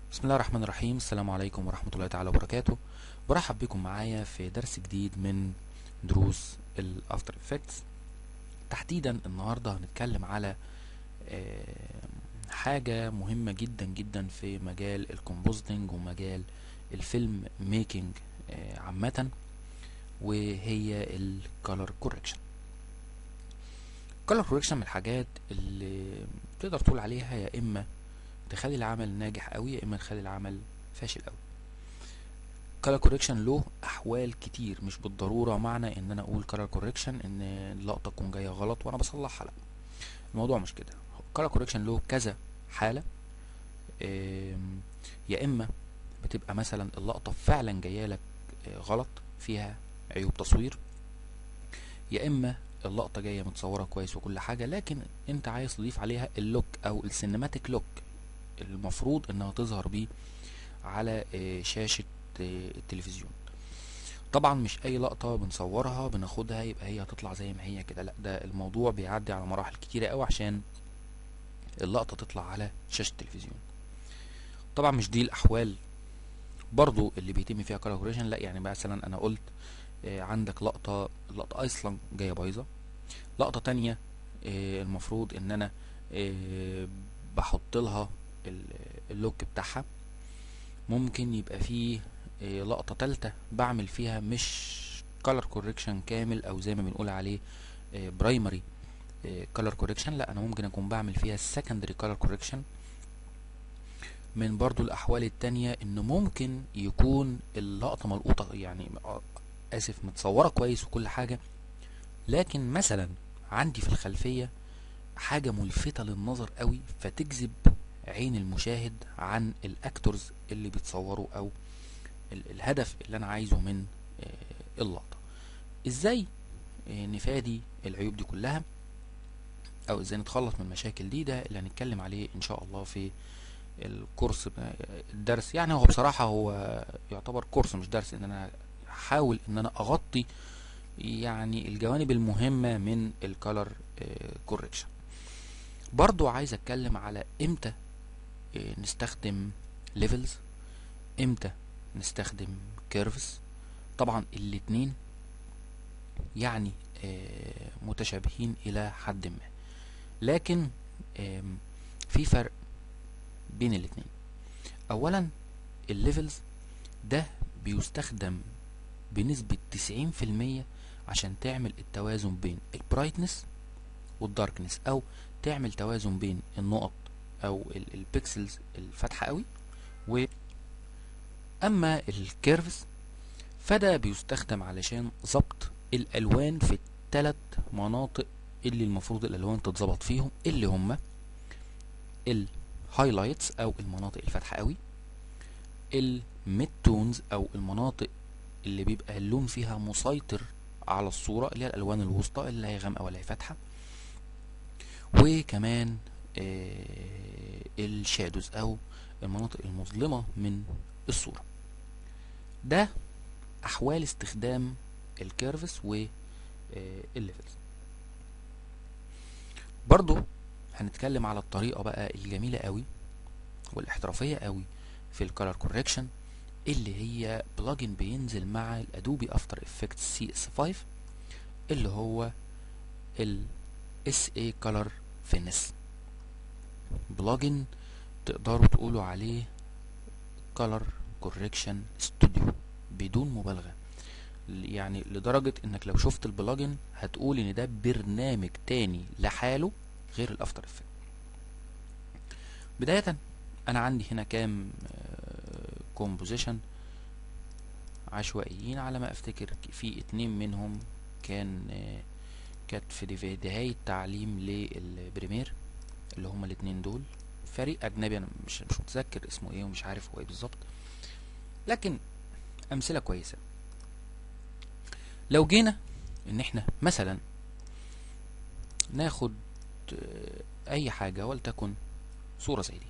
بسم الله الرحمن الرحيم السلام عليكم ورحمة الله تعالى وبركاته برحب بكم معايا في درس جديد من دروس الافتر افكتس تحديدا النهاردة هنتكلم على آه، حاجة مهمة جدا جدا في مجال الكومبوزيتنج ومجال الفيلم ميكنج آه، عامة وهي الكالر كوركشن الكالر كوركشن من الحاجات اللي تقدر تقول عليها يا اما تخلي العمل ناجح قوي يا اما تخلي العمل فاشل قوي color كوريكشن له احوال كتير مش بالضروره معنى ان انا اقول color كوريكشن ان اللقطه تكون جايه غلط وانا بصلحها لا الموضوع مش كده color كوريكشن له كذا حاله آم، يا اما بتبقى مثلا اللقطه فعلا جايه لك آه، غلط فيها عيوب تصوير يا اما اللقطه جايه متصوره كويس وكل حاجه لكن انت عايز تضيف عليها اللوك او السينماتيك لوك المفروض انها تظهر بيه على آه، شاشة آه، التلفزيون طبعا مش اي لقطة بنصورها بناخدها يبقى هي هتطلع زي ما هي كده لا ده الموضوع بيعدي على مراحل كتيرة قوي عشان اللقطة تطلع على شاشة التلفزيون طبعا مش دي الاحوال برضو اللي بيتم فيها كالكوليشن لا يعني مثلا انا قلت آه، عندك لقطة لقطة اصلا جاية بايظة لقطة تانية آه، المفروض ان انا آه، بحط لها ال- اللوك بتاعها ممكن يبقى فيه آه، لقطة تالتة بعمل فيها مش color correction كامل او زي ما بنقول عليه برايمري color correction لا انا ممكن اكون بعمل فيها secondary color correction من برضو الاحوال التانية ان ممكن يكون اللقطة ملقوطة يعني آه، اسف متصورة كويس وكل حاجة لكن مثلا عندي في الخلفية حاجة ملفتة للنظر قوي فتجذب عين المشاهد عن الاكتورز اللي بيتصوروا او ال- الهدف اللي انا عايزه من آه، اللقطة ازاي آه، نفادي العيوب دي كلها او ازاي نتخلص من المشاكل دي ده اللي هنتكلم عليه ان شاء الله في الكورس ب- الدرس يعني هو بصراحة هو يعتبر كورس مش درس ان انا هحاول ان انا اغطي يعني الجوانب المهمة من الكالر كوركشن برضو عايز اتكلم على امتى آه، نستخدم ليفلز امتى نستخدم كيرفز طبعا الاتنين يعني آه، متشابهين الى حد ما لكن آم، في فرق بين الاتنين اولا الليفلز ده بيستخدم بنسبة 90% عشان تعمل التوازن بين البرايتنس والداركنس او تعمل توازن بين النقط او ال- البيكسلز الفاتحه قوي و اما الكيرفز فده بيستخدم علشان ضبط الالوان في الثلاث مناطق اللي المفروض الالوان تتظبط فيهم اللي هما الهايلايتس او المناطق الفاتحه قوي الميد تونز او المناطق اللي بيبقى اللون فيها مسيطر على الصوره اللي هي الالوان الوسطى اللي هي غامقه ولا هي فاتحه وكمان آه، الشادوز او المناطق المظلمة من الصورة ده احوال استخدام الكيرفس والليفلز برضو هنتكلم على الطريقة بقى الجميلة قوي والاحترافية قوي في الكالر كوركشن اللي هي بلجن بينزل مع الادوبي افتر افكتس سي اس 5 اللي هو ال اس اي كولر فينس بلجن تقدروا تقولوا عليه كولر كوركشن ستوديو بدون مبالغه يعني لدرجه انك لو شفت البلجن هتقول ان ده برنامج تاني لحاله غير الافتر افكت بدايه انا عندي هنا كام كومبوزيشن عشوائيين على ما افتكر في اتنين منهم كان آه، كانت في دي- نهاية تعليم للبريمير اللي هما الاتنين دول فريق أجنبي أنا مش مش متذكر اسمه إيه ومش عارف هو إيه بالظبط لكن أمثلة كويسة لو جينا إن إحنا مثلا ناخد آه، أي حاجة ولتكن صورة زي دي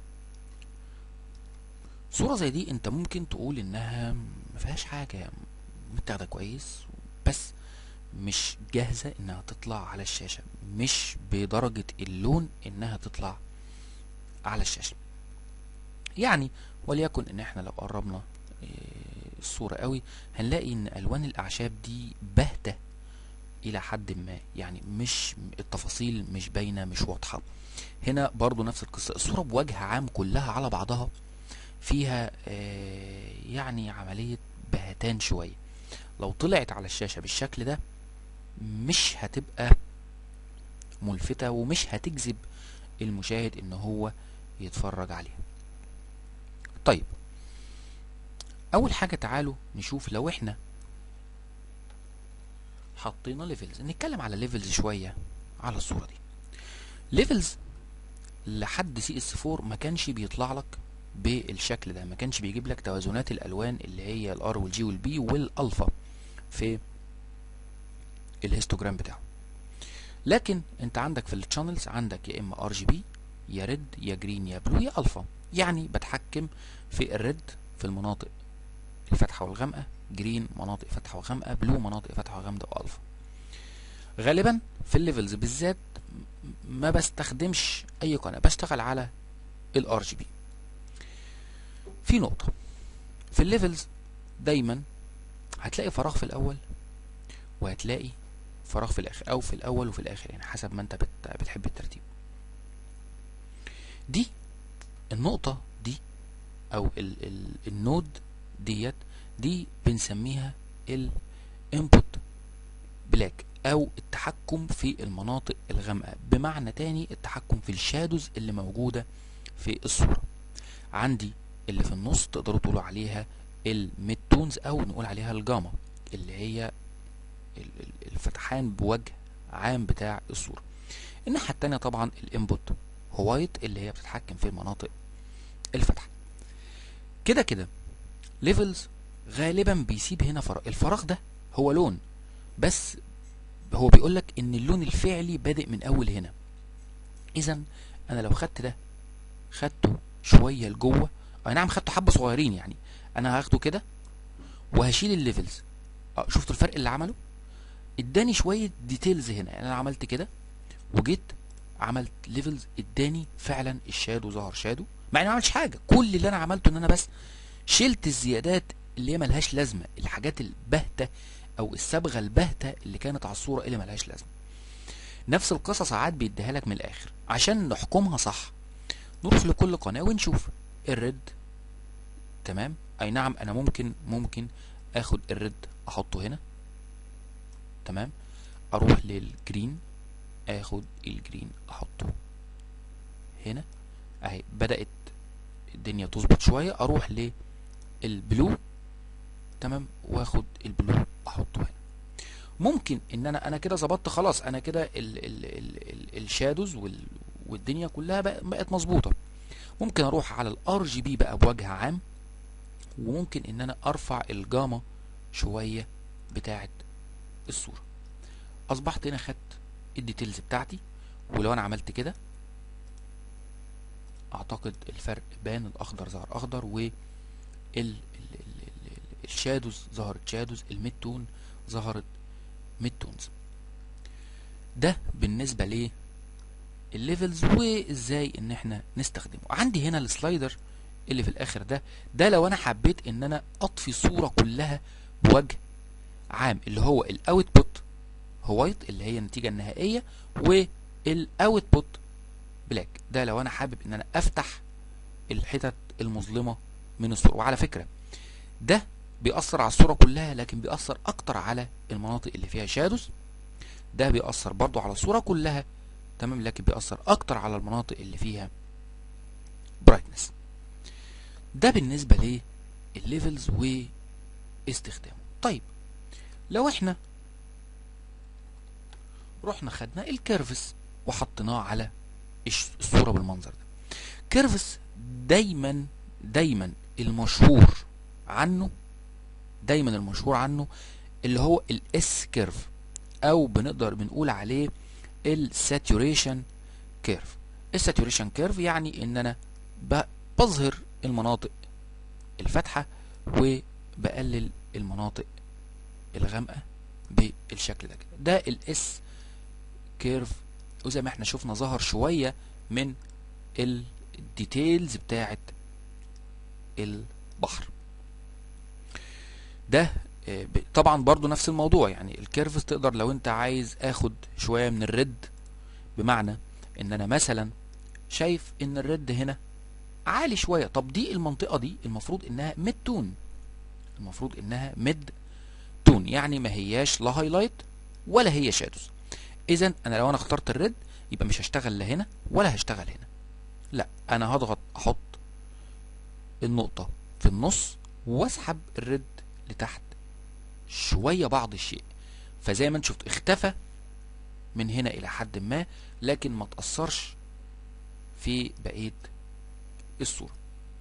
صورة زي دي أنت ممكن تقول إنها مفيهاش حاجة متاخدة كويس بس مش جاهزة انها تطلع على الشاشة مش بدرجة اللون انها تطلع على الشاشة يعني وليكن ان احنا لو قربنا آه، الصورة قوي هنلاقي ان الوان الاعشاب دي باهتة الى حد ما يعني مش التفاصيل مش باينة مش واضحة هنا برضو نفس القصة الصورة بوجه عام كلها على بعضها فيها آه، يعني عملية بهتان شوية لو طلعت على الشاشة بالشكل ده مش هتبقى ملفتة ومش هتجذب المشاهد ان هو يتفرج عليها طيب اول حاجة تعالوا نشوف لو احنا حطينا ليفلز نتكلم على ليفلز شوية على الصورة دي ليفلز لحد سي اس 4 ما كانش بيطلع لك بالشكل ده ما كانش بيجيب لك توازنات الالوان اللي هي الار والجي والبي والالفا في الهيستوجرام بتاعه لكن انت عندك في الشانلز عندك يا اما ار جي بي يا ريد يا جرين يا بلو يا الفا يعني بتحكم في الريد في المناطق الفاتحه والغامقه جرين مناطق فاتحه وغامقه بلو مناطق فاتحه وغامقه والفا غالبا في الليفلز بالذات ما بستخدمش اي قناه بشتغل على الار جي بي في نقطه في الليفلز دايما هتلاقي فراغ في الاول وهتلاقي فراغ في الاخر او في الاول وفي الاخر يعني حسب ما انت بت... بتحب الترتيب دي النقطة دي او ال... ال... النود ديت دي بنسميها الانبوت بلاك او التحكم في المناطق الغامقة بمعنى تاني التحكم في الشادوز اللي موجودة في الصورة عندي اللي في النص تقدروا تقولوا عليها الميد تونز او نقول عليها الجاما اللي هي الفتحان بوجه عام بتاع الصورة الناحية التانية طبعا الانبوت هوايت اللي هي بتتحكم في مناطق الفتح كده كده ليفلز غالبا بيسيب هنا فراغ الفراغ ده هو لون بس هو بيقول لك ان اللون الفعلي بادئ من اول هنا اذا انا لو خدت ده خدته شويه لجوه اي نعم خدته حبه صغيرين يعني انا هاخده كده وهشيل الليفلز شفتوا الفرق اللي عمله اداني شويه ديتيلز هنا يعني انا عملت كده وجيت عملت ليفلز اداني فعلا الشادو ظهر شادو مع اني ما عملتش حاجه كل اللي انا عملته ان انا بس شلت الزيادات اللي هي ملهاش لازمه الحاجات الباهته او الصبغه الباهته اللي كانت على الصوره اللي ملهاش لازمه نفس القصه ساعات بيديها لك من الاخر عشان نحكمها صح نروح لكل قناه ونشوف الريد تمام اي نعم انا ممكن ممكن اخد الريد احطه هنا تمام اروح للجرين اخد الجرين احطه هنا اهي بدأت الدنيا تظبط شوية اروح للبلو تمام واخد البلو احطه هنا ممكن ان انا انا كده ظبطت خلاص انا كده ال ال ال ال الشادوز وال والدنيا كلها بقت مظبوطه ممكن اروح على الار جي بي بقى بوجه عام وممكن ان انا ارفع الجاما شويه بتاعه الصوره اصبحت هنا خدت الديتيلز بتاعتي ولو انا عملت كده اعتقد الفرق بان الاخضر ظهر اخضر و ال ال ال الشادوز ظهرت شادوز الميد تون ظهرت ميد تونز ده بالنسبه ل الليفلز وازاي ان احنا نستخدمه عندي هنا السلايدر اللي في الاخر ده ده لو انا حبيت ان انا اطفي الصوره كلها بوجه عام اللي هو الاوتبوت هوايت اللي هي النتيجه النهائيه والاوتبوت بلاك ده لو انا حابب ان انا افتح الحتت المظلمه من الصوره وعلى فكره ده بيأثر على الصوره كلها لكن بيأثر اكتر على المناطق اللي فيها شادوز ده بيأثر برضو على الصوره كلها تمام لكن بيأثر اكتر على المناطق اللي فيها برايتنس ده بالنسبه للليفلز واستخدامه طيب لو احنا رحنا خدنا الكيرفس وحطيناه على الصوره بالمنظر ده كيرفس دايما دايما المشهور عنه دايما المشهور عنه اللي هو الاس كيرف او بنقدر بنقول عليه الساتوريشن كيرف الساتوريشن كيرف يعني ان انا بظهر المناطق الفاتحه وبقلل المناطق الغامقه بالشكل ده كده ده الاس كيرف وزي ما احنا شفنا ظهر شويه من الديتيلز بتاعه البحر ده آه، ب- طبعا برضو نفس الموضوع يعني الكيرفز تقدر لو انت عايز اخد شوية من الريد بمعنى ان انا مثلا شايف ان الريد هنا عالي شوية طب دي المنطقة دي المفروض انها ميد تون المفروض انها ميد تون يعني ما هياش لا هايلايت ولا هي شادوز اذا انا لو انا اخترت الريد يبقى مش هشتغل لا هنا ولا هشتغل هنا لا انا هضغط احط النقطة في النص واسحب الريد لتحت شوية بعض الشيء فزي ما انت شفت اختفى من هنا الى حد ما لكن ما تأثرش في بقية الصورة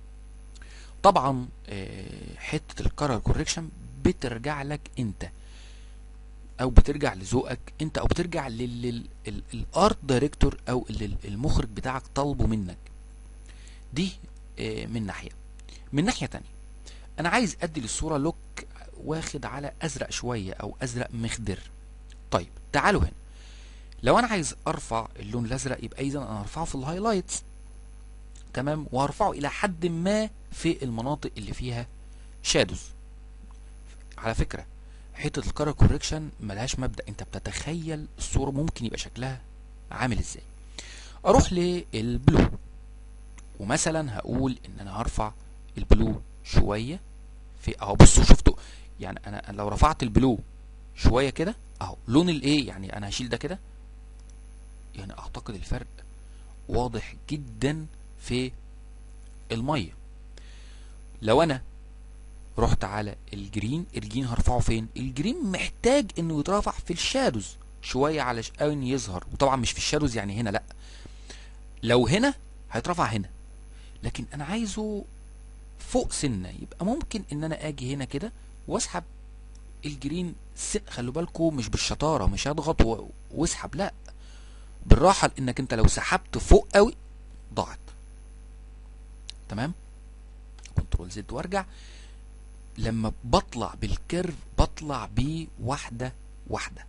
طبعا آه، حتة الكرر كوريكشن بترجع لك انت او بترجع لذوقك انت او بترجع للارت دايركتور او اللي المخرج بتاعك طالبه منك دي آه، من ناحية من ناحية تانية انا عايز ادي للصورة لوك واخد على ازرق شوية او ازرق مخضر طيب تعالوا هنا لو انا عايز ارفع اللون الازرق يبقى اذا انا هرفعه في الهايلايتس تمام وهرفعه الى حد ما في المناطق اللي فيها شادوز على فكرة حتة الكارا كوريكشن ملهاش مبدأ انت بتتخيل الصورة ممكن يبقى شكلها عامل ازاي اروح للبلو ومثلا هقول ان انا هرفع البلو شوية في اهو بصوا شفتوا يعني انا لو رفعت البلو شوية كده اهو لون الايه يعني انا هشيل ده كده يعني اعتقد الفرق واضح جدا في المية لو انا رحت على الجرين الجرين هرفعه فين الجرين محتاج انه يترفع في الشادوز شوية علشان يظهر وطبعا مش في الشادوز يعني هنا لا لو هنا هيترفع هنا لكن انا عايزه فوق سنة يبقى ممكن ان انا اجي هنا كده واسحب الجرين سن خلوا بالكم مش بالشطارة مش هضغط و- واسحب لا بالراحة لانك انت لو سحبت فوق قوي ضاعت تمام كنترول زد وارجع لما بطلع بالكيرف بطلع بيه واحدة واحدة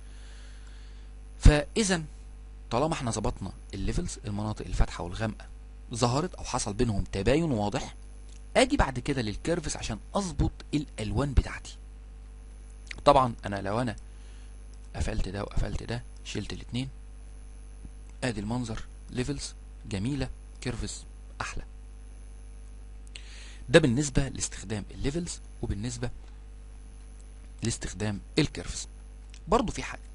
فاذا طالما احنا ظبطنا الليفلز المناطق الفاتحة والغامقة ظهرت او حصل بينهم تباين واضح اجي بعد كده للكيرفز عشان اظبط الالوان بتاعتي طبعا انا لو انا قفلت ده وقفلت ده شلت الاتنين ادي المنظر ليفلز جميلة كيرفز احلى ده بالنسبة لاستخدام الليفلز وبالنسبة لاستخدام الكيرفز برضو في حاجة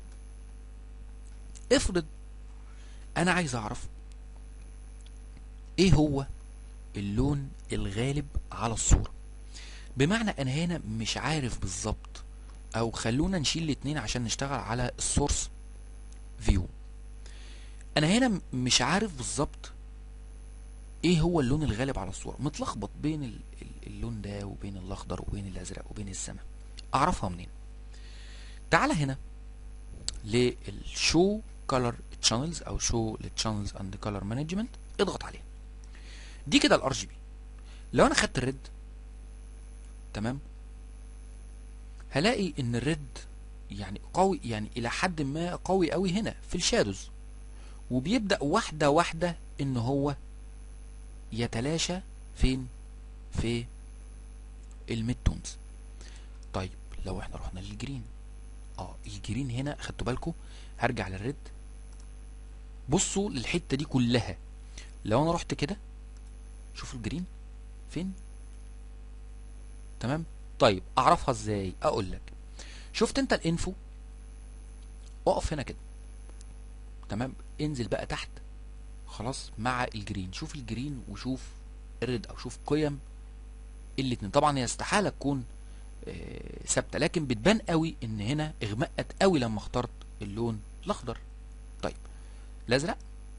افرض انا عايز اعرف ايه هو اللون الغالب على الصورة بمعنى انا هنا مش عارف بالظبط او خلونا نشيل الاتنين عشان نشتغل على السورس فيو انا هنا م- مش عارف بالظبط ايه هو اللون الغالب على الصورة متلخبط بين ال- ال- اللون ده وبين الاخضر وبين الازرق وبين السماء اعرفها منين تعال هنا للشو كولر تشانلز او شو للتشانلز اند كولر مانجمنت اضغط عليها دي كده الار جي بي لو انا خدت الريد تمام هلاقي ان الريد يعني قوي يعني الى حد ما قوي قوي هنا في الشادوز وبيبدا واحده واحده ان هو يتلاشى فين في الميد تونز طيب لو احنا رحنا للجرين اه الجرين هنا خدتوا بالكم هرجع للريد بصوا للحته دي كلها لو انا رحت كده شوفوا الجرين فين تمام طيب اعرفها ازاي اقول لك شفت انت الانفو اقف هنا كده تمام انزل بقى تحت خلاص مع الجرين شوف الجرين وشوف الريد او شوف قيم الاتنين طبعا هي استحاله تكون آه، ثابته لكن بتبان قوي ان هنا اغمقت قوي لما اخترت اللون الاخضر طيب الازرق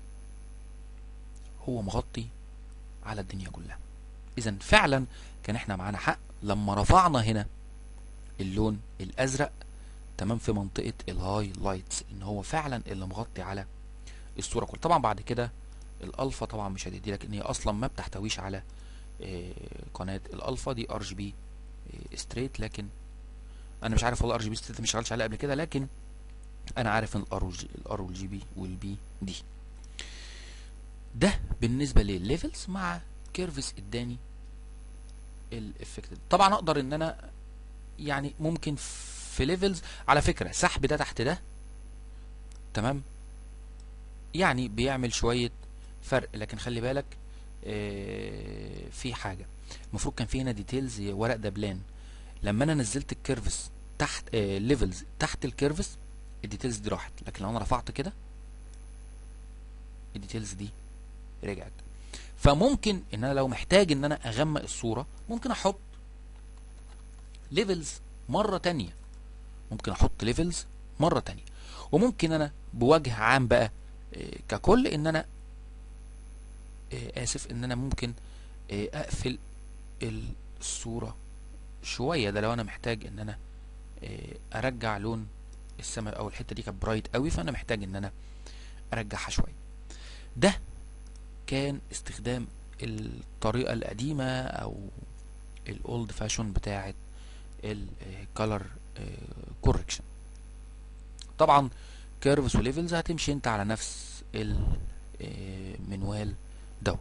هو مغطي على الدنيا كلها اذا فعلا كان احنا معانا حق لما رفعنا هنا اللون الازرق تمام في منطقه الهاي لايتس ان هو فعلا اللي مغطي على الصوره كلها طبعا بعد كده الالفا طبعا مش هتدي لك ان هي اصلا ما بتحتويش على آه، قناه الالفا دي ار جي بي ستريت لكن انا مش عارف والله ار جي بي ستريت مش شغالش عليه قبل كده لكن انا عارف ان الار الار والجي بي والبي دي ده بالنسبه للليفلز مع كيرفز اداني الافكت ده طبعا اقدر ان انا يعني ممكن في ليفلز على فكره سحب ده تحت ده تمام يعني بيعمل شويه فرق لكن خلي بالك آه، في حاجه المفروض كان في هنا ديتيلز ورق دبلان لما انا نزلت الكيرفز تحت ليفلز تحت الكيرفز الديتيلز دي راحت لكن لو انا رفعت كده الديتيلز دي رجعت فممكن ان انا لو محتاج ان انا اغمق الصوره ممكن احط ليفلز مره تانية ممكن احط ليفلز مره تانية وممكن انا بوجه عام بقى آه، ككل ان انا آه، اسف ان انا ممكن آه، اقفل الصوره شويه ده لو انا محتاج ان انا آه، ارجع لون السماء او الحته دي كانت برايت قوي فانا محتاج ان انا ارجعها شويه ده كان استخدام الطريقه القديمه او الاولد فاشون بتاعه الكالر كوركشن طبعا كيرفز وليفلز هتمشي انت على نفس المنوال دوت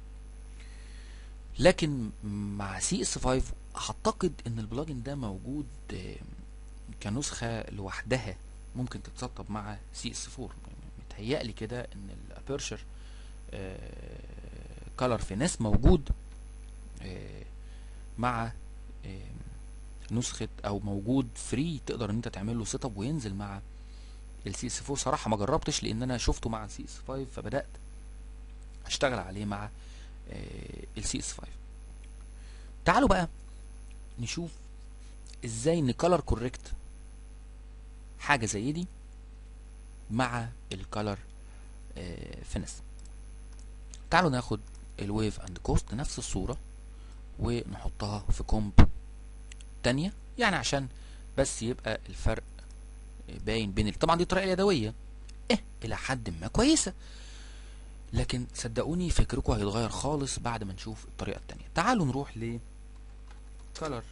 لكن مع سي اس 5 اعتقد ان البلجن ده موجود آه، كنسخه لوحدها ممكن تتسطب مع سي اس 4 متهيألي كده ان الابيرشر كالر فينس موجود آه، مع آه، نسخه او موجود فري تقدر ان انت تعمل له سيت اب وينزل مع السي اس 4 صراحه ما جربتش لان انا شفته مع السي اس 5 فبدات اشتغل عليه مع السي اس 5 تعالوا بقى نشوف ازاي نكالر كوريكت حاجه زي دي مع الكالر فينس تعالوا ناخد الويف اند كوست نفس الصوره ونحطها في كومب تانية يعني عشان بس يبقى الفرق باين بين ال- طبعا دي الطريقه اليدويه ايه الى حد ما كويسه لكن صدقوني فكركم هيتغير خالص بعد ما نشوف الطريقه التانية تعالوا نروح ل كولر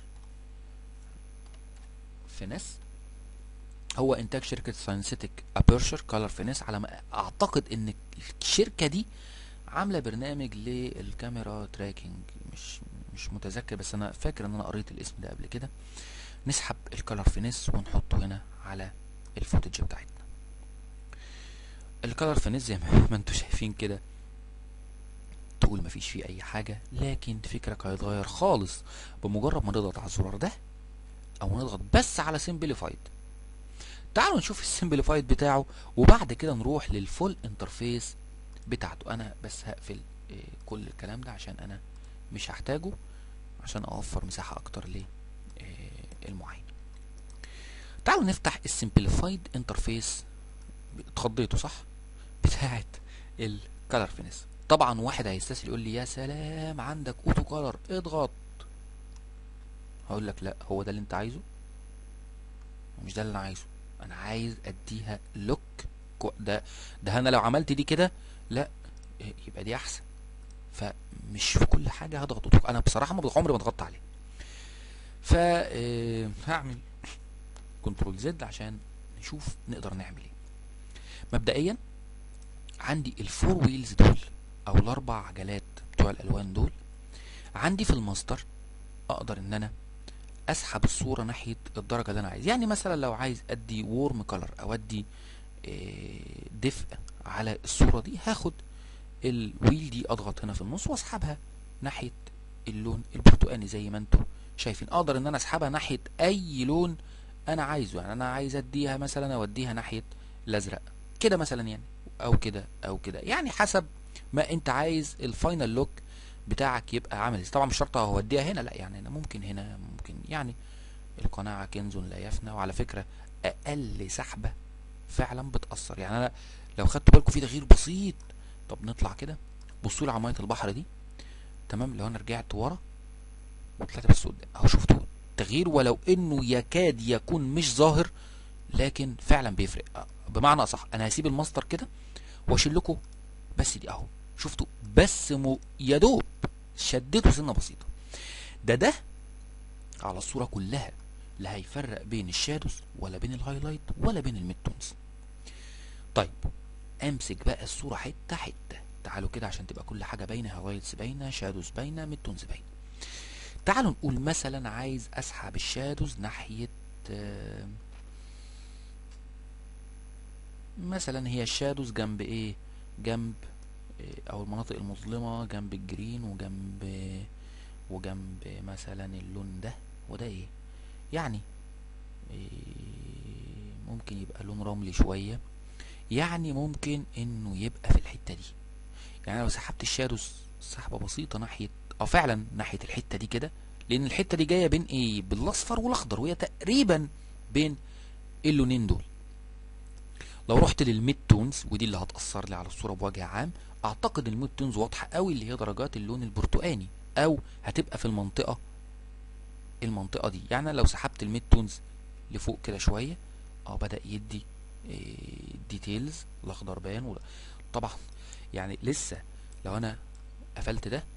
فينس هو انتاج شركه ساينسيتك ابيرشر كولر فينس على ما اعتقد ان الشركه دي عامله برنامج للكاميرا تراكنج مش مش متذكر بس انا فاكر ان انا قريت الاسم ده قبل كده نسحب الكولر فينس ونحطه هنا على الفوتج بتاعتنا الكولر فينس زي ما ما انتوا شايفين كده تقول مفيش فيه اي حاجه لكن فكرك هيتغير خالص بمجرد ما نضغط على الزرار ده او نضغط بس على سمبليفايد تعالوا نشوف السمبليفايد بتاعه وبعد كده نروح للفول انترفيس بتاعته انا بس هقفل آه، كل الكلام ده عشان انا مش هحتاجه عشان اوفر مساحه اكتر للمعاين تعالوا نفتح السمبليفايد انترفيس اتخضيتوا صح بتاعت الكالر فينس طبعا واحد هيستسهل يقول لي يا سلام عندك اوتو كالر اضغط هقول لك لا هو ده اللي انت عايزه مش ده اللي انا عايزه انا عايز اديها لوك كو- ده ده انا لو عملت دي كده لا إيه، يبقى دي احسن فمش في كل حاجه هضغط اوتو انا بصراحه ما عمري ما ضغطت عليه ف آه، هعمل كنترول زد عشان نشوف نقدر نعمل ايه مبدئيا عندي الفور ويلز دول او الاربع عجلات بتوع الالوان دول عندي في الماستر اقدر ان انا اسحب الصوره ناحيه الدرجه اللي انا عايز يعني مثلا لو عايز ادي وورم كلر او ادي آه، دفء على الصوره دي هاخد الويل دي اضغط هنا في النص واسحبها ناحيه اللون البرتقاني زي ما انتم شايفين اقدر ان انا اسحبها ناحيه اي لون انا عايزه يعني انا عايز اديها مثلا اوديها ناحيه الازرق كده مثلا يعني او كده او كده يعني حسب ما انت عايز الفاينل لوك بتاعك يبقى عامل ازاي طبعا مش شرط اوديها هنا لا يعني انا ممكن هنا ممكن يعني القناعه كنز لا يفنى وعلى فكره اقل سحبه فعلا بتاثر يعني انا لو خدتوا بالكم في تغيير بسيط طب نطلع كده بصوا لي على ميه البحر دي تمام لو انا رجعت ورا وطلعت بس قدام اهو شفتوا تغيير ولو انه يكاد يكون مش ظاهر لكن فعلا بيفرق أه، بمعنى اصح انا هسيب الماستر كده واشيل لكم بس دي اهو شفتوا بس مو يا دوب شدته سنه بسيطه ده ده على الصوره كلها لا هيفرق بين الشادوز ولا بين الهايلايت ولا بين الميد تونز طيب امسك بقى الصوره حته حته تعالوا كده عشان تبقى كل حاجه باينه هايلايتس باينه شادوز باينه ميد تونز باينه تعالوا نقول مثلا عايز اسحب الشادوز ناحية آه، مثلا هي الشادوز جنب ايه جنب آه، او المناطق المظلمة جنب الجرين وجنب وجنب مثلا اللون ده وده ايه يعني إيه، ممكن يبقى لون رملي شوية يعني ممكن انه يبقى في الحتة دي يعني لو سحبت الشادوز سحبة بسيطة ناحية اه فعلا ناحية الحتة دي كده لان الحتة دي جاية بين ايه بالاصفر والاخضر وهي تقريبا بين اللونين دول لو رحت للميد تونز ودي اللي هتأثر لي على الصورة بوجه عام اعتقد الميد تونز واضحة قوي اللي هي درجات اللون البرتقاني او هتبقى في المنطقة المنطقة دي يعني لو سحبت الميد تونز لفوق كده شوية اه بدأ يدي ديتيلز الاخضر بان ولا- طبعا يعني لسه لو انا قفلت ده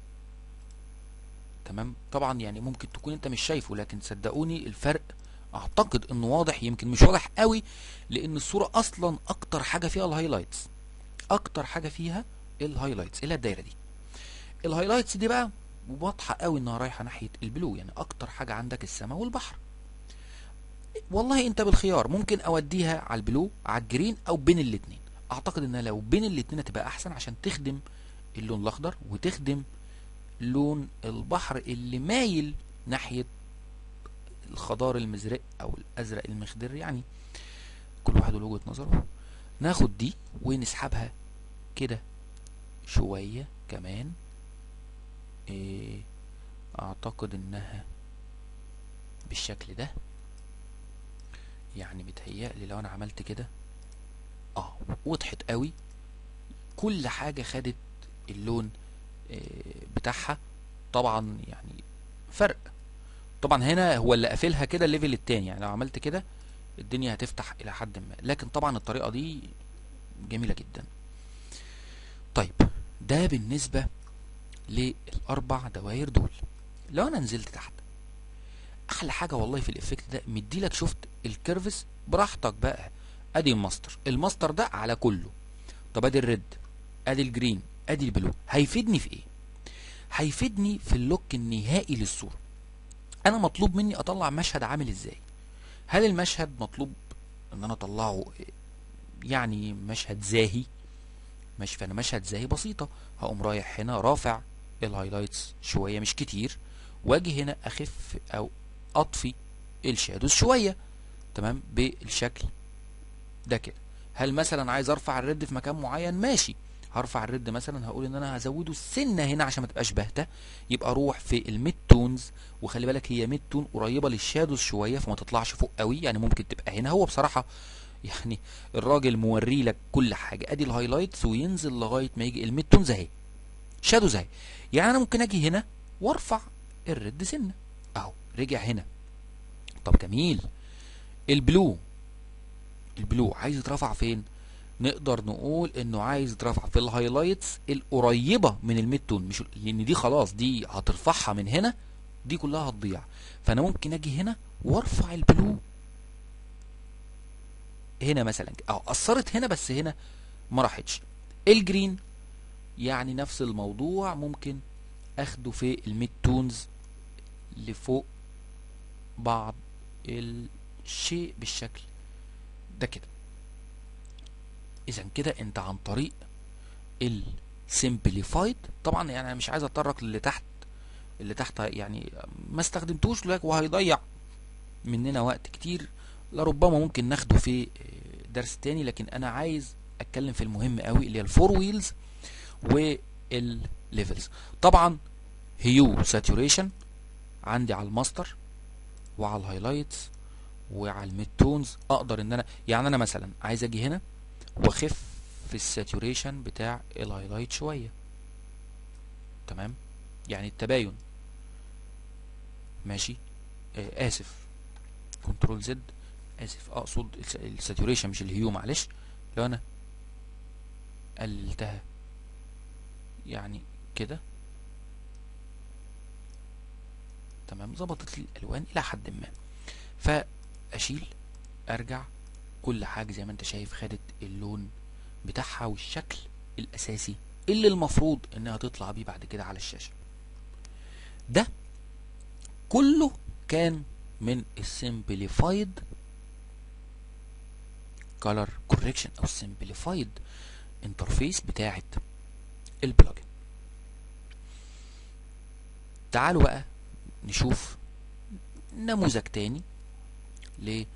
تمام طبعا يعني ممكن تكون انت مش شايفه لكن صدقوني الفرق اعتقد انه واضح يمكن مش واضح قوي لان الصورة اصلا اكتر حاجة فيها الهايلايتس اكتر حاجة فيها الهايلايتس اللي هي الدايرة دي الهايلايتس دي بقى واضحة قوي انها رايحة ناحية البلو يعني اكتر حاجة عندك السماء والبحر والله انت بالخيار ممكن اوديها على البلو على الجرين او بين الاتنين اعتقد انها لو بين الاتنين هتبقى احسن عشان تخدم اللون الاخضر وتخدم لون البحر اللي مايل ناحية الخضار المزرق او الازرق المخضر يعني كل واحد له وجهة نظره ناخد دي ونسحبها كده شوية كمان إيه اعتقد انها بالشكل ده يعني متهيألي لو انا عملت كده اه وضحت قوي كل حاجة خدت اللون آه، بتاعها طبعا يعني فرق طبعا هنا هو اللي قافلها كده الليفل التاني يعني لو عملت كده الدنيا هتفتح الى حد ما لكن طبعا الطريقة دي جميلة جدا طيب ده بالنسبة للاربع دوائر دول لو انا نزلت تحت احلى حاجه والله في الافكت ده مديلك شفت الكيرفز براحتك بقى ادي الماستر الماستر ده على كله طب ادي الريد ادي الجرين ادي البلو هيفيدني في ايه هيفيدني في اللوك النهائي للصوره انا مطلوب مني اطلع مشهد عامل ازاي هل المشهد مطلوب ان انا اطلعه يعني مشهد زاهي ماشي فانا مشهد زاهي بسيطه هقوم رايح هنا رافع الهايلايتس شويه مش كتير واجي هنا اخف او اطفي الشادوز شويه تمام بالشكل ده كده هل مثلا عايز ارفع الريد في مكان معين ماشي هرفع الريد مثلا هقول ان انا هزوده السنه هنا عشان ما تبقاش باهته يبقى اروح في الميد تونز وخلي بالك هي ميد تون قريبه للشادوز شويه فما تطلعش فوق قوي يعني ممكن تبقى هنا هو بصراحه يعني الراجل موري لك كل حاجه ادي الهايلايتس وينزل لغايه ما يجي الميد تونز اهي شادوز اهي يعني انا ممكن اجي هنا وارفع الريد سنه اهو رجع هنا طب جميل البلو البلو عايز يترفع فين نقدر نقول انه عايز يترفع في الهايلايتس القريبه من الميد تون مش لان دي خلاص دي هترفعها من هنا دي كلها هتضيع فانا ممكن اجي هنا وارفع البلو هنا مثلا او اثرت هنا بس هنا ما راحتش الجرين يعني نفس الموضوع ممكن اخده في الميد تونز لفوق بعض الشيء بالشكل ده كده اذا كده انت عن طريق السمبليفايد طبعا يعني انا مش عايز اتطرق للي تحت اللي تحت يعني ما استخدمتوش لك وهيضيع مننا وقت كتير لربما ممكن ناخده في درس تاني لكن انا عايز اتكلم في المهم قوي اللي هي الفور ويلز والليفلز طبعا هيو ساتوريشن عندي على الماستر وعلى الهايلايتس وعلى الميد تونز اقدر ان انا يعني انا مثلا عايز اجي هنا واخف في الساتوريشن بتاع الهايلايت شويه تمام يعني التباين ماشي آه اسف كنترول زد اسف اقصد الساتوريشن مش الهيو معلش لو انا قللتها يعني كده تمام ظبطت لي الالوان الى حد ما فاشيل ارجع كل حاجه زي ما انت شايف خدت اللون بتاعها والشكل الاساسي اللي المفروض انها تطلع بيه بعد كده على الشاشه ده كله كان من السمبليفايد color correction او simplified انترفيس بتاعه البلجن تعالوا بقى نشوف نموذج تاني لل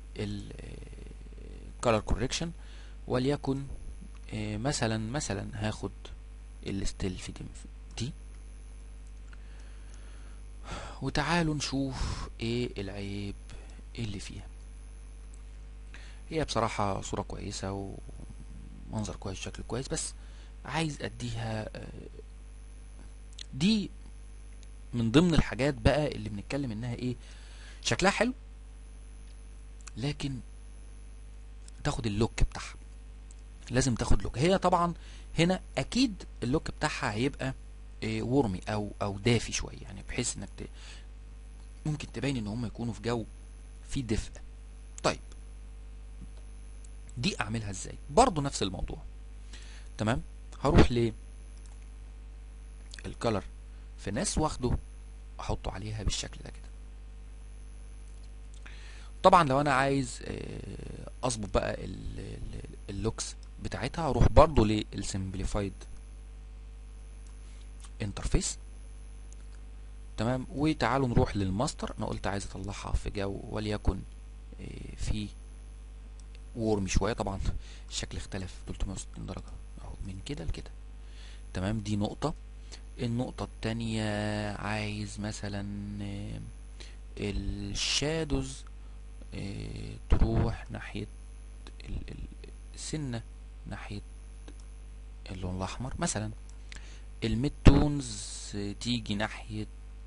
color correction وليكن آه، مثلا مثلا هاخد الستيل في دي, دي وتعالوا نشوف ايه العيب اللي فيها هي بصراحة صورة كويسة ومنظر كويس شكل كويس بس عايز اديها آه، دي من ضمن الحاجات بقى اللي بنتكلم انها ايه شكلها حلو لكن تاخد اللوك بتاعها لازم تاخد لوك هي طبعا هنا اكيد اللوك بتاعها هيبقى إيه ورمي او او دافي شويه يعني بحيث انك ت... ممكن تبين ان هم يكونوا في جو فيه دفء طيب دي اعملها ازاي برضو نفس الموضوع تمام هروح ل الكلر في ناس واخده احطه عليها بالشكل ده كده طبعا لو انا عايز آه، اظبط بقى ال- ال- اللوكس بتاعتها هروح برضو للسمبليفايد انترفيس تمام وتعالوا نروح للماستر انا قلت عايز اطلعها في جو وليكن آه، في وورم شويه طبعا الشكل اختلف 360 درجه اهو من كده لكده تمام دي نقطه النقطه التانية عايز مثلا آه، الشادوز آه، تروح ناحيه ال- ال- السنه ناحيه اللون الاحمر مثلا الميد تونز تيجي ناحيه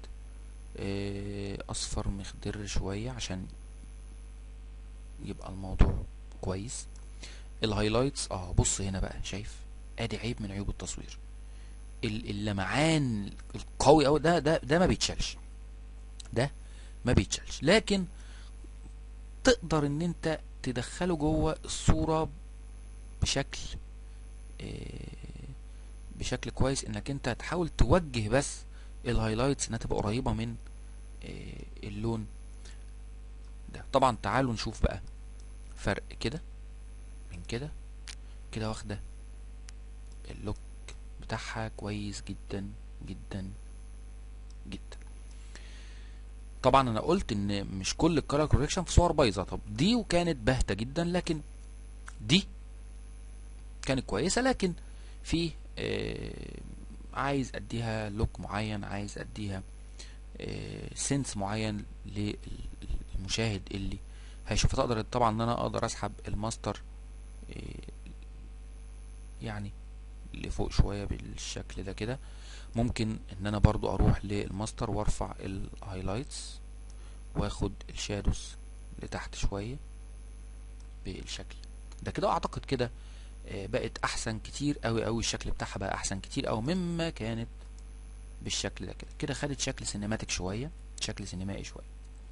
آه، اصفر مخضر شويه عشان يبقى الموضوع كويس الهايلايتس اه بص هنا بقى شايف ادي عيب من عيوب التصوير ال- اللمعان القوي قوي ده ده ده ما بيتشالش ده ما بيتشالش لكن تقدر ان انت تدخله جوه الصوره بشكل آه، بشكل كويس انك انت تحاول توجه بس الهايلايتس انها تبقى قريبه من آه، اللون ده طبعا تعالوا نشوف بقى فرق كده من كده كده واخده اللوك بتاعها كويس جدا جدا جدا طبعا انا قلت ان مش كل الكالر كوريكشن في صور بايظه طب دي وكانت باهته جدا لكن دي كانت كويسه لكن في آه، عايز اديها لوك معين عايز اديها سنس معين للمشاهد اللي هيشوف تقدر طبعا ان انا اقدر اسحب الماستر آه، يعني لفوق شويه بالشكل ده كده ممكن ان انا برضو اروح للماستر وارفع الهايلايتس واخد الشادوز لتحت شويه بالشكل ده كده اعتقد كده آه، بقت احسن كتير قوي قوي الشكل بتاعها بقى احسن كتير قوي مما كانت بالشكل ده كده كده خدت شكل سينماتيك شويه شكل سينمائي شويه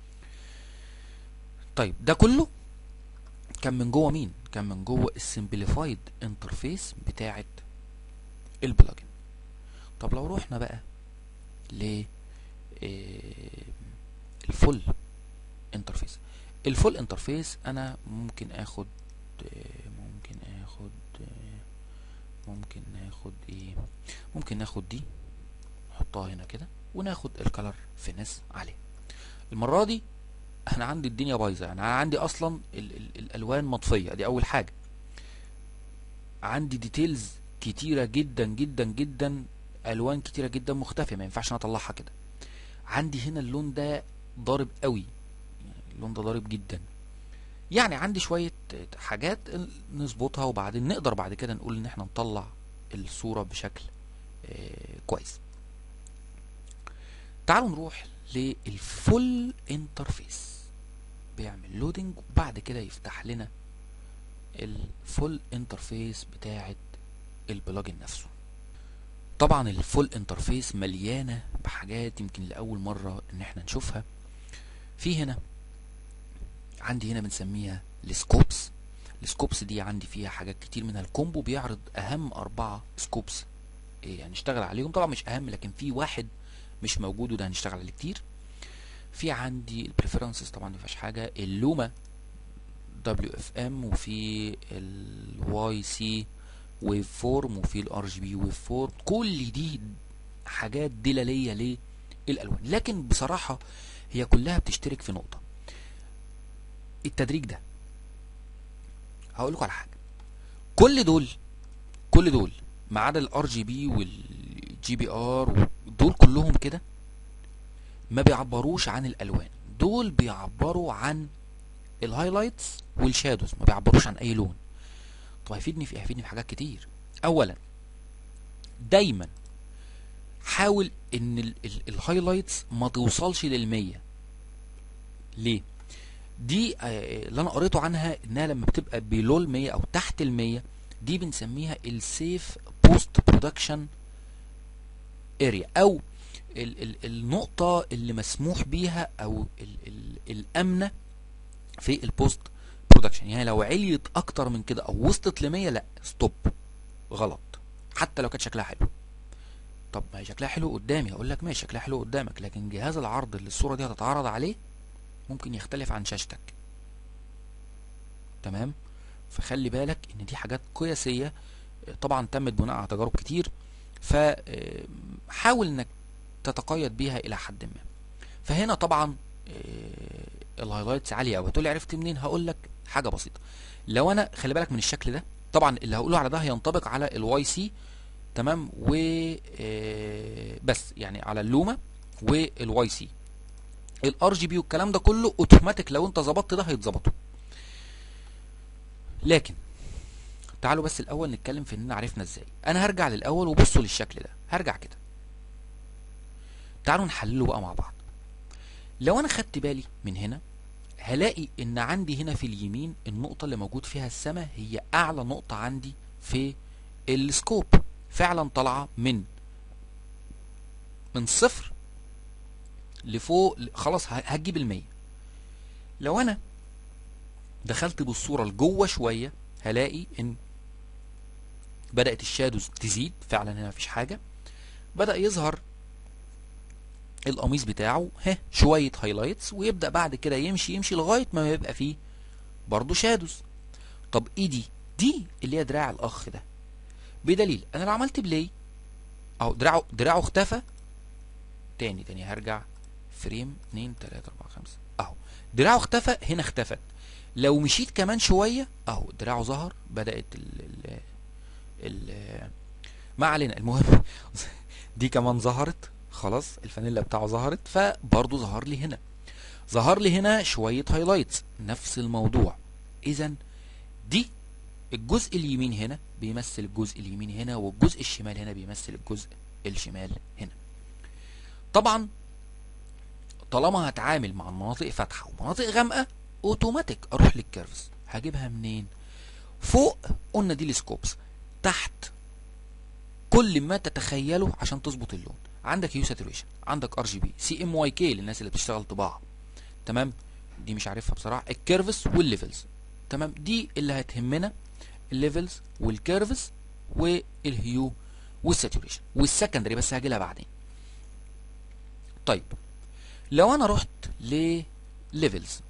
طيب ده كله كان من جوه مين كان من جوه السمبليفايد انترفيس بتاعه البلجن طب لو روحنا بقى ل الفول انترفيس الفول انترفيس انا ممكن اخد آه، ممكن اخد آه، ممكن ناخد ايه ممكن ناخد دي نحطها هنا كده وناخد الكلر فينس عليه المره دي انا عندي الدنيا بايظه يعني انا عندي اصلا ال ال الالوان مطفيه دي اول حاجه عندي ديتيلز كتيره جدا جدا جدا الوان كتيره جدا مختفيه ما ينفعش انا اطلعها كده عندي هنا اللون ده ضارب قوي يعني اللون ده ضارب جدا يعني عندي شويه حاجات نظبطها وبعدين نقدر بعد كده نقول ان احنا نطلع الصوره بشكل آه، كويس تعالوا نروح للفول انترفيس بيعمل لودنج وبعد كده يفتح لنا الفول انترفيس بتاعه البلجن نفسه طبعا الفول انترفيس مليانه بحاجات يمكن لاول مره ان احنا نشوفها في هنا عندي هنا بنسميها السكوبس السكوبس دي عندي فيها حاجات كتير منها الكومبو بيعرض اهم اربعه سكوبس إيه يعني نشتغل عليهم طبعا مش اهم لكن في واحد مش موجود وده هنشتغل عليه كتير في عندي البريفرنسز طبعا ما فيهاش حاجه اللوما دبليو اف ام وفي الواي سي ويف فورم وفي الار جي بي ويف فورم كل دي حاجات دلاليه للالوان لكن بصراحه هي كلها بتشترك في نقطه التدريج ده هقول لكم على حاجه كل دول كل دول ما عدا الار جي بي والجي بي ار دول كلهم كده ما بيعبروش عن الالوان دول بيعبروا عن الهايلايتس والشادوز ما بيعبروش عن اي لون طب هيفيدني في هيفيدني في حاجات كتير اولا دايما حاول ان الهايلايتس ما توصلش للمية ليه دي آه، اللي انا قريته عنها انها لما بتبقى بلو المية او تحت المية دي بنسميها السيف بوست برودكشن اريا او ال ال النقطة اللي مسموح بيها او ال ال الامنة في البوست برودكشن يعني لو عليت اكتر من كده او وصلت ل 100 لا ستوب غلط حتى لو كانت شكلها حلو طب ما هي شكلها حلو قدامي هقول لك ماشي شكلها حلو قدامك لكن جهاز العرض اللي الصورة دي هتتعرض عليه ممكن يختلف عن شاشتك تمام فخلي بالك ان دي حاجات قياسية طبعا تمت بناء على تجارب كتير فحاول انك تتقيد بيها الى حد ما فهنا طبعا آه، الهايلايتس عاليه قوي هتقول لي عرفت منين هقول لك حاجه بسيطه لو انا خلي بالك من الشكل ده طبعا اللي هقوله على ده هينطبق على الواي سي تمام و آه، بس يعني على اللوما والواي سي الار جي بي والكلام ده كله اوتوماتيك لو انت ظبطت ده هيتظبطوا لكن تعالوا بس الاول نتكلم في اننا عرفنا ازاي انا هرجع للاول وبصوا للشكل ده هرجع كده تعالوا نحلله بقى مع بعض لو انا خدت بالي من هنا هلاقي ان عندي هنا في اليمين النقطة اللي موجود فيها السماء هي اعلى نقطة عندي في السكوب فعلا طالعة من من صفر لفوق خلاص هتجيب المية لو انا دخلت بالصورة لجوه شوية هلاقي ان بدأت الشادوز تزيد فعلا هنا مفيش حاجة بدأ يظهر القميص بتاعه ها شوية هايلايتس ويبدأ بعد كده يمشي يمشي لغاية ما يبقى فيه برضه شادوز طب ايه دي دي اللي هي دراع الاخ ده بدليل انا لو عملت بلاي اهو دراعه دراعه اختفى تاني تاني هرجع فريم 2 3 4 5 اهو دراعه اختفى هنا اختفت لو مشيت كمان شويه اهو دراعه ظهر بدات ال ال ال ما علينا المهم دي كمان ظهرت خلاص الفانيلا بتاعه ظهرت فبرضه ظهر لي هنا ظهر لي هنا شويه هايلايتس نفس الموضوع اذا دي الجزء اليمين هنا بيمثل الجزء اليمين هنا والجزء الشمال هنا بيمثل الجزء الشمال هنا طبعا طالما هتعامل مع المناطق فاتحه ومناطق غامقه اوتوماتيك اروح للكيرفز هجيبها منين فوق قلنا دي السكوبس تحت كل ما تتخيله عشان تظبط اللون عندك يو ساتوريشن عندك ار جي بي سي ام واي كي للناس اللي بتشتغل طباعه تمام دي مش عارفها بصراحه الكيرفز والليفلز تمام دي اللي هتهمنا الليفلز والكيرفز والهيو والساتوريشن والسكندري بس هاجي لها بعدين طيب لو انا رحت لليفلز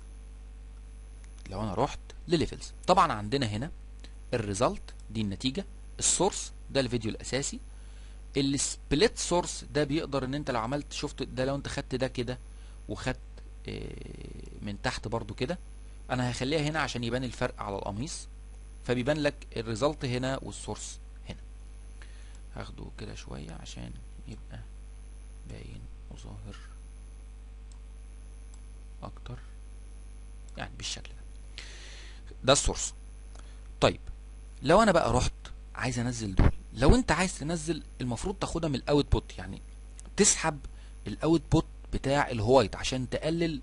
لو انا رحت لليفلز طبعا عندنا هنا الريزلت دي النتيجه السورس ده الفيديو الاساسي السبليت سورس ده بيقدر ان انت لو عملت شفت ده لو انت خدت ده كده وخدت من تحت برضو كده انا هخليها هنا عشان يبان الفرق على القميص فبيبان لك الريزلت هنا والسورس هنا هاخده كده شوية عشان يبقى باين وظاهر اكتر يعني بالشكل ده ده السورس طيب لو انا بقى رحت عايز انزل دول لو انت عايز تنزل المفروض تاخدها من الاوت بوت يعني تسحب الاوت بوت بتاع الهوايت عشان تقلل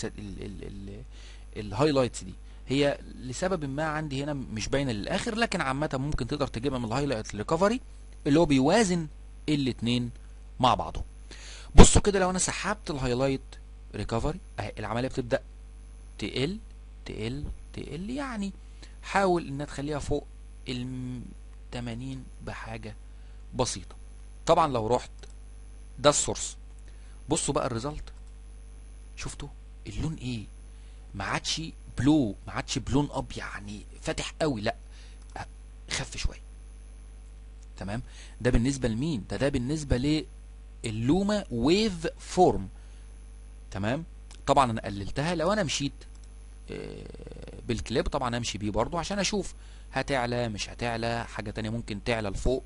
الهايلايتس دي هي لسبب ما عندي هنا مش باينه للاخر لكن عامه ممكن تقدر تجيبها من الهايلايت ريكفري اللي هو بيوازن الاتنين مع بعضهم بصوا كده لو انا سحبت الهايلايت ريكفري اهي العمليه بتبدا تقل تقل تقل يعني حاول انها تخليها فوق ال 80 بحاجه بسيطه طبعا لو رحت ده السورس بصوا بقى الريزلت شفتوا اللون ايه ما عادش بلو ما عادش بلون اب يعني فاتح قوي لا خف شويه تمام ده بالنسبه لمين ده ده بالنسبه للوما ويف فورم تمام طبعا انا قللتها لو انا مشيت آه، بالكليب طبعا امشي بيه برضو عشان اشوف هتعلى مش هتعلى حاجه تانية ممكن تعلى لفوق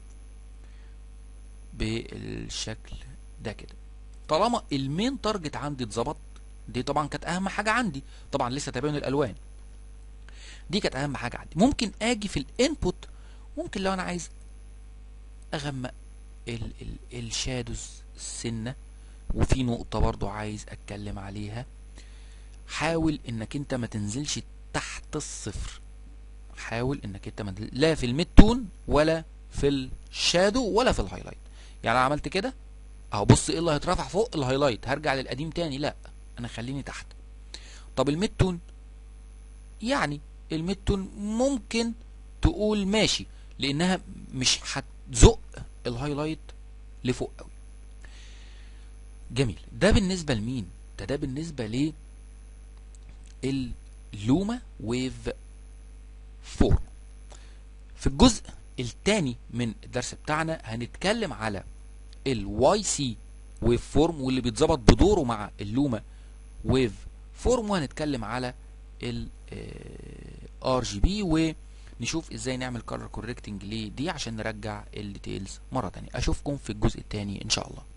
بالشكل ده كده طالما المين تارجت عندي اتظبط دي طبعا كانت اهم حاجه عندي طبعا لسه تبين الالوان دي كانت اهم حاجه عندي ممكن اجي في الانبوت ممكن لو انا عايز اغمق ال ال الشادوز السنه وفي نقطه برضو عايز اتكلم عليها حاول انك انت ما تنزلش تحت الصفر حاول انك انت ما تنزل- لا في الميد تون ولا في الشادو ولا في الهايلايت يعني انا عملت كده اهو بص ايه اللي هيترفع فوق الهايلايت هرجع للقديم تاني لا انا خليني تحت طب الميد تون يعني الميد تون ممكن تقول ماشي لانها مش هتزق الهايلايت لفوق قوي جميل ده بالنسبه لمين ده ده بالنسبه ل اللوما ويف فورم في الجزء الثاني من الدرس بتاعنا هنتكلم على الواي سي ويف فورم واللي بيتظبط بدوره مع اللوما ويف فورم وهنتكلم على ال ار جي بي ونشوف ازاي نعمل كولر كوركتنج لدي عشان نرجع الديتيلز مره تانية اشوفكم في الجزء الثاني ان شاء الله